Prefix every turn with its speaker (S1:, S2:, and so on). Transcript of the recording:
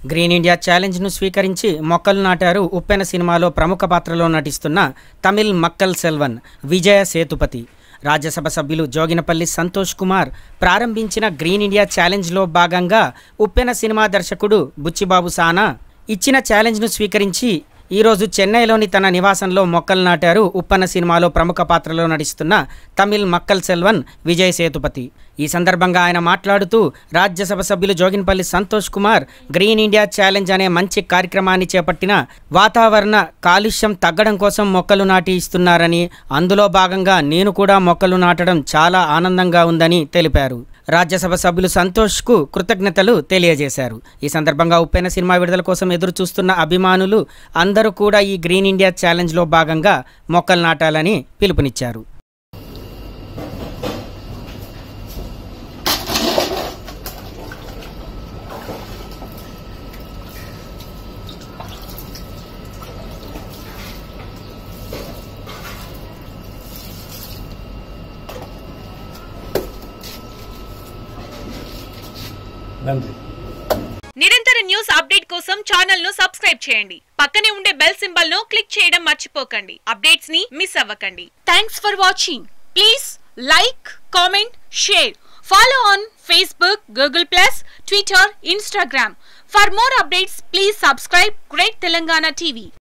S1: green India ఛాలెంజ్ను స్వీకరించి మొక్కలు నాటారు ఉప్పెన సినిమాలో ప్రముఖ పాత్రలో నటిస్తున్న తమిళ్ మక్కల్ సెల్వన్ విజయ సేతుపతి రాజ్యసభ సభ్యులు జోగినపల్లి సంతోష్ కుమార్ ప్రారంభించిన గ్రీన్ ఇండియా ఛాలెంజ్లో భాగంగా ఉప్పెన సినిమా దర్శకుడు బుచ్చిబాబు సానా ఇచ్చిన ఛాలెంజ్ను స్వీకరించి ఈరోజు చెన్నైలోని తన నివాసంలో మొక్కలు నాటారు ఉప్పన్న సినిమాలో ప్రముఖ పాత్రలో నటిస్తున్న తమిళ్ మక్కల్ సెల్వన్ విజయ్ సేతుపతి ఈ సందర్భంగా ఆయన మాట్లాడుతూ Rajya Sabha Joginpally Santosh Kumar green India challenge అనే మంచి కార్యక్రమాన్ని చేపట్టిన వాతావరణ కాలుష్యం తగ్గడం కోసం మొక్కలు నాటి ఇస్తున్నారని అందులో భాగంగా నేను కూడా మొక్కలు నాటడం చాలా ఆనందంగా ఉందని తెలిపారు రాజ్యసభ సభ్యులు సంతోష్కు కృతజ్ఞతలు తెలియజేశారు ఈ సందర్భంగా ఉప్పెన సినిమా విడుదల కోసం ఎదురు చూస్తున్న అభిమానులు అందరూ కూడా ఈ గ్రీన్ ఇండియా ఛాలెంజ్లో భాగంగా మొక్కలు నాటాలని పిలుపునిచ్చారు
S2: நன்றி
S3: నిరంతర న్యూస్ అప్డేట్ కోసం ఛానల్ ను సబ్స్క్రైబ్ చేయండి పక్కనే ఉండే బెల్ సింబల్ ను క్లిక్ చేయడం మర్చిపోకండి అప్డేట్స్ ని మిస్ అవ్వకండి thanks for watching please like comment share follow on Facebook Google plus Twitter Instagram for more updates please subscribe great Telangana TV